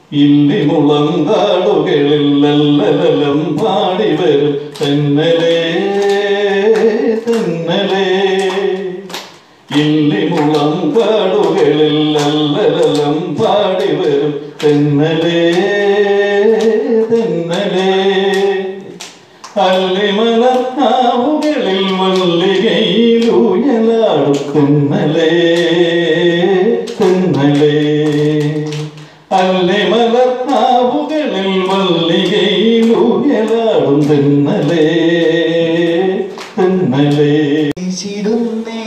ഇല്ലി മുളങ്കാടുകളിൽ ലല്ലലലം പാടി വരും തെന്നലേ തെന്നലേ ഇല്ലി മുളങ്കാടുകളിൽ ലല്ലലലം പാടി വരും തെന്നലേ തെന്നലേ അല്ലിമലർക്കാവുകളിൽ മല്ലികയിലൂഞ്ഞലാടും തെന്നലേ തെന്നലേ അല്ലിമലർക്കാവുകളിൽ മല്ലികയിലൂഞ്ഞലാടും തെന്നലേ തെന്നലേ വീശിടുന്നേ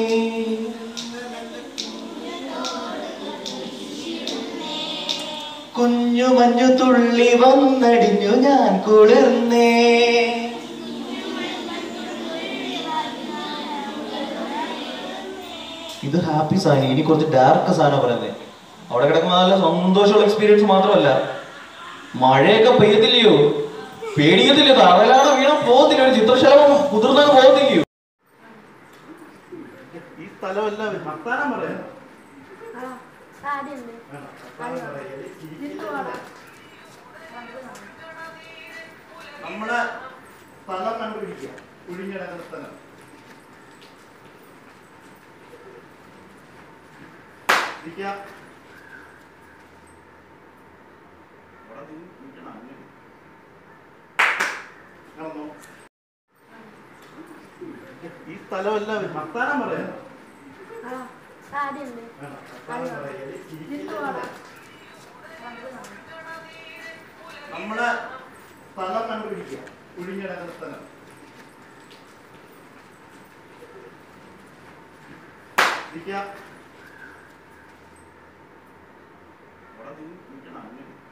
കുഞ്ഞു മഞ്ഞു തുള്ളി വന്നടിഞ്ഞു ഞാൻ കുളിർന്നേ ഇത് ഹാപ്പി സാധനം ഇനി കുറച്ച് ഡാർക്ക് സാധനം പറയുന്നത് അവിടെ കിടക്കുന്ന നല്ല സന്തോഷമുള്ള എക്സ്പീരിയൻസ് മാത്രമല്ല മഴയൊക്കെ പെയ്യത്തില്ലയോ പേടിക്കത്തില്ലയോ തറയിലാണ് വീണ പോകത്തില്ല ഒരു ചിത്രശലഭം കുതിർന്നങ്ങ് പോകത്തില്ലയോ ഈ സ്ഥലമല്ല വർത്താനം പറയാം നമ്മളെ സ്ഥലം കണ്ടുപിടിക്കുക ഒഴിഞ്ഞിടക്കുന്ന സ്ഥലം ഇരിക്കുക. അവിടെ നിന്ന് നിൽക്കണം, അങ്ങനെ. നടന്നോ. ഈ സ്ഥലമല്ല വർത്താനം പറയാം നമ്മളെ സ്ഥലം കണ്ടുപിടിക്കുക ഒഴിഞ്ഞിടക്കുന്ന സ്ഥലം ഇരിക്കുക. അവിടെ നിന്ന് നിൽക്കണം, അങ്ങനെ.